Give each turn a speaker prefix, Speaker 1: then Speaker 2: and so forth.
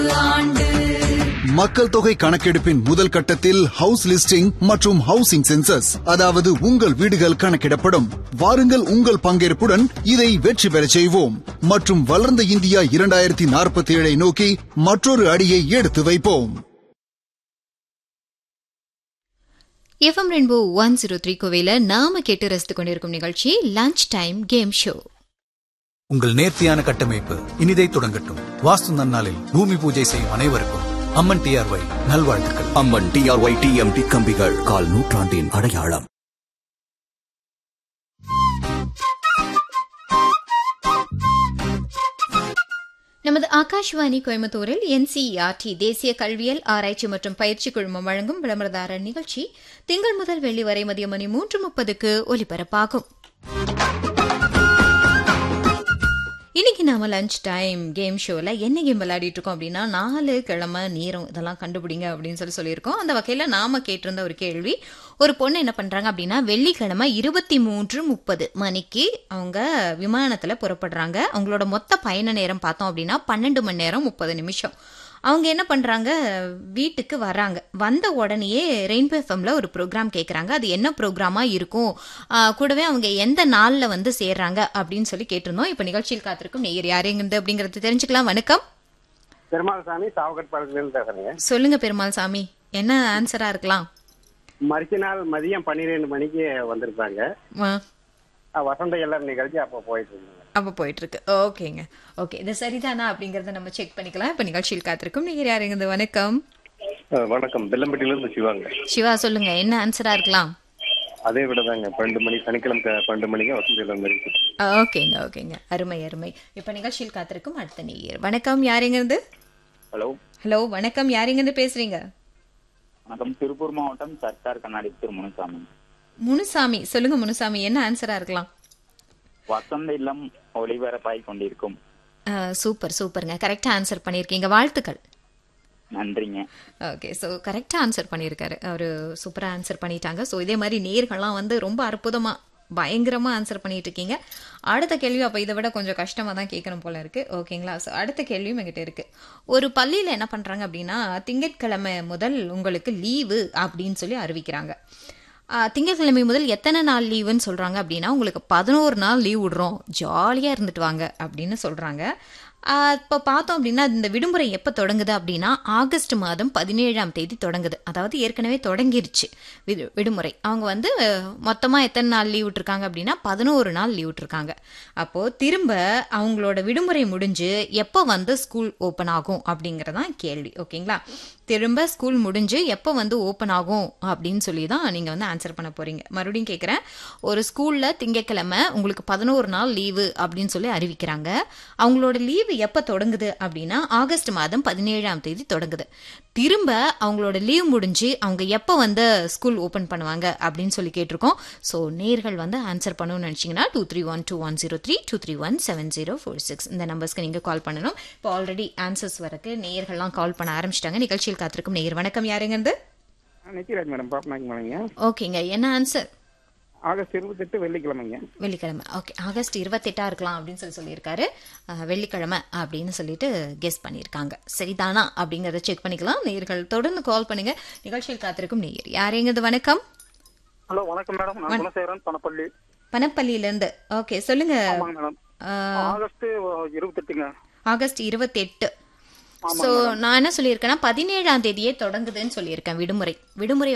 Speaker 1: மக்கள் தொகை கணக்கெடுப்பின் முதல் கட்டத்தில் ஹவுஸ் லிஸ்டிங் மற்றும் ஹவுசிங் சென்சஸ் அதாவது உங்கள் வீடுகள் கணக்கிடப்படும் வாருங்கள் உங்கள் பங்கேற்புடன் இதை வெற்றி பெறச் செய்வோம் மற்றும் வளர்ந்த இந்தியா இரண்டாயிரத்தி நாற்பத்தி ஏழை நோக்கி மற்றொரு அடியை எடுத்து வைப்போம்
Speaker 2: F M rainbow one zero three கோவையில் நாம கேட்டு ரசித்துக் கொண்டிருக்கும் நிகழ்ச்சி லஞ்ச் டைம் கேம் ஷோ
Speaker 3: உங்கள் நேர்த்தியான கட்டமைப்பு இனிதை தொடங்கட்டும் வாஸ்து நன்னாளில் பூமி பூஜை செய்யும் அனைவருக்கும் அம்மன் டிஆர்ஒய் நல்வாழ்த்துக்கள்
Speaker 4: அம்மன் டிஆர்ஒய் டிஎம்டி கம்பிகள் கால் நூற்றாண்டின் அடையாளம்
Speaker 2: நமது ஆகாஷ்வாணி கோயம்புத்தூரில் என்சிஇஆர்டி தேசிய கல்வியல் ஆராய்ச்சி மற்றும் பயிற்சி குழுமம் வழங்கும் விளம்பரதாரர் நிகழ்ச்சி திங்கள் முதல் வெள்ளி வரை மதிய மணி மூன்று முப்பதுக்கு ஒலிபரப்பாகும் இன்னைக்கு நாம லஞ்ச் டைம் கேம் ஷோல என்ன கேம் விளையாடிட்டு இருக்கோம் அப்படின்னா நாலு கிழமை நேரம் இதெல்லாம் கண்டுபிடிங்க அப்படின்னு சொல்லி சொல்லியிருக்கோம் அந்த வகையில நாம கேட்டிருந்த ஒரு கேள்வி ஒரு பொண்ணு என்ன பண்றாங்க அப்படின்னா வெள்ளிக்கிழமை இருபத்தி மூன்று முப்பது மணிக்கு அவங்க விமானத்துல புறப்படுறாங்க அவங்களோட மொத்த பயண நேரம் பார்த்தோம் அப்படின்னா பன்னெண்டு மணி நேரம் முப்பது நிமிஷம் அவங்க என்ன பண்றாங்க வீட்டுக்கு வராங்க வந்த உடனேயே ரெயின்போ எஃப்எம்ல ஒரு ப்ரோக்ராம் கேட்குறாங்க அது என்ன ப்ரோக்ராமா இருக்கும் ஆஹ் கூடவே அவங்க எந்த நாள்ல வந்து சேர்றாங்க அப்படின்னு சொல்லி கேட்டிருந்தோம் இப்போ நிகழ்ச்சியில் காத்திருக்கும் நேயர் யாருங்கிறது அப்படிங்கறது தெரிஞ்சுக்கலாம் வணக்கம்
Speaker 5: பெருமாள் சாமி சாவகட் பாலத்திலிருந்து பேசுறேங்க
Speaker 2: சொல்லுங்க பெருமாள் சாமி என்ன ஆன்சரா இருக்கலாம்
Speaker 5: மறுச்ச நாள் மதியம் பன்னிரெண்டு மணிக்கு வந்திருப்பாங்க
Speaker 2: ஆ,
Speaker 5: அஹ் வசந்த எல்லார் நிகழ்ச்சி அப்போ போயிட்டு இருந்தாங்க
Speaker 2: அப்ப போயிட்டு இருக்கு ஓகேங்க ஓகே இது சரிதானா அப்படிங்கறத நம்ம செக் பண்ணிக்கலாம் இப்போ நிகழ்ச்சியில் காத்திருக்கும் நேயர் யாருங்கிறது வணக்கம்
Speaker 5: வணக்கம் பெல்லம்பட்டியிலிருந்து சிவாங்க
Speaker 2: சிவா சொல்லுங்க என்ன ஆன்சரா இருக்கலாம்
Speaker 5: அதே விட தாங்க பன்னெண்டு மணி சனிக்கிழமை க- பன்னெண்டு மணிக்கு வசந்த எல்லார் இருக்கு
Speaker 2: ஓகேங்க ஓகேங்க அருமை அருமை இப்போ நிகழ்ச்சியில் காத்திருக்கும் அடுத்த நேயர் வணக்கம் யாருங்கிறது
Speaker 6: ஹலோ
Speaker 2: ஹலோ வணக்கம் யாருங்கிருந்து பேசுறீங்க
Speaker 6: வணக்கம் திருப்பூர் மாவட்டம் சர்க்கார் கண்ணாடி திரு முனுசாமி
Speaker 2: முனுசாமி சொல்லுங்க முனுசாமி என்ன ஆன்சரா இருக்கலாம்
Speaker 6: வசந்த இல்லம் ஒளிபரப்பாய் கொண்டிருக்கும்
Speaker 2: அஹ், சூப்பர் சூப்பருங்க கரெக்டா ஆன்சர் பண்ணியிருக்கீங்க வாழ்த்துக்கள்
Speaker 6: நன்றிங்க
Speaker 2: ஓகே ஸோ கரெக்டாக ஆன்சர் பண்ணியிருக்காரு அவர் சூப்பராக ஆன்சர் பண்ணிட்டாங்க ஸோ இதே மாதிரி நேர்கள்லாம் வந்து ரொம்ப அற்புதமாக பயங்கரமாக ஆன்சர் பண்ணிட்டு இருக்கீங்க அடுத்த கேள்வி அப்போ இதை விட கொஞ்சம் கஷ்டமாக தான் கேட்கணும் போல இருக்கு ஓகேங்களா ஸோ அடுத்த கேள்வியும் எங்கிட்ட இருக்கு ஒரு பள்ளியில் என்ன பண்ணுறாங்க அப்படின்னா திங்கட்கிழமை முதல் உங்களுக்கு லீவு அப்படின்னு சொல்லி அறிவிக்கிறாங்க ஆஹ், திங்கட்கிழமை முதல் எத்தனை நாள் லீவுன்னு சொல்கிறாங்க அப்படின்னா உங்களுக்கு பதினோரு நாள் லீவ் விடுறோம் ஜாலியாக இருந்துட்டு வாங்க அப்படின்னு சொல்கிறாங்க இப்போ பார்த்தோம் அப்படின்னா இந்த விடுமுறை எப்போ தொடங்குது அப்படின்னா ஆகஸ்ட் மாதம் பதினேழாம் தேதி தொடங்குது அதாவது ஏற்கனவே தொடங்கிருச்சு விடு விடுமுறை அவங்க வந்து மொத்தமாக எத்தனை நாள் லீவ் விட்டுருக்காங்க அப்படின்னா பதினோரு நாள் லீவ் விட்டுருக்காங்க அப்போது திரும்ப அவங்களோட விடுமுறை முடிஞ்சு எப்போ வந்து ஸ்கூல் ஓப்பன் ஆகும் அப்படிங்கிறதான் கேள்வி ஓகேங்களா திரும்ப ஸ்கூல் முடிஞ்சு எப்போ வந்து ஓப்பன் ஆகும் அப்படின்னு சொல்லி தான் நீங்கள் வந்து ஆன்சர் பண்ண போகிறீங்க மறுபடியும் கேட்குறேன் ஒரு ஸ்கூலில் திங்கட்கிழமை உங்களுக்கு பதினோரு நாள் லீவு அப்படின்னு சொல்லி அறிவிக்கிறாங்க அவங்களோட லீவு எப்போ தொடங்குது அப்படின்னா ஆகஸ்ட் மாதம் பதினேழாம் தேதி தொடங்குது திரும்ப அவங்களோட லீவ் முடிஞ்சு அவங்க எப்போ வந்து ஸ்கூல் ஓப்பன் பண்ணுவாங்க அப்படின்னு சொல்லி கேட்டிருக்கோம் ஸோ நேர்கள் வந்து ஆன்சர் பண்ணணும்னு நினச்சிங்கன்னா two three one two one zero three two three one seven zero four six இந்த நம்பர்ஸ்க்கு நீங்கள் கால் பண்ணணும் இப்போ ஆல்ரெடி ஆன்சர்ஸ் வரக்கு நேயர்கள்லாம் கால் பண்ண ஆரம்பிச்சிட்டாங்க நிகழ்ச்சியில் காத்திருக்கும் நேயர் வணக்கம் யாருங்கிறது
Speaker 5: நித்திராஜ் மேடம் பாப்பனாங்க மேடங்க
Speaker 2: ஓகேங்க என்ன ஆன்சர்
Speaker 5: ஆகஸ்ட் இருபத்தெட்டு வெள்ளிக்கிழமைங்க
Speaker 2: வெள்ளிக்கிழமை ஓகே ஆகஸ்ட் இருபத்தெட்டா இருக்கலாம் அப்படின்னு சொல்லி சொல்லியிருக்காரு அஹ், வெள்ளிக்கிழமை அப்படின்னு சொல்லிட்டு கெஸ் பண்ணியிருக்காங்க சரிதானா அப்படிங்கறத செக் பண்ணிக்கலாம் நேயர்கள் தொடர்ந்து கால் பண்ணுங்க நிகழ்ச்சியில் காத்திருக்கும் நேயர் யாருங்கிறது வணக்கம்
Speaker 5: ஹலோ வணக்கம் மேடம் நான் குணசேகரன் பணப்பள்ளி
Speaker 2: பனப்பள்ளியிலேருந்து ஓகே சொல்லுங்க
Speaker 5: ஆமாங்க மேடம்
Speaker 2: அஹ்,
Speaker 5: ஆகஸ்ட் இருபத்தெட்டுங்க
Speaker 2: ஆகஸ்ட் இருபத்தெட்டு ஸோ நான் என்ன சொல்லியிருக்கேன்னா பதினேழாம் தேதியே தொடங்குதுன்னு சொல்லியிருக்கேன் விடுமுறை விடுமுறை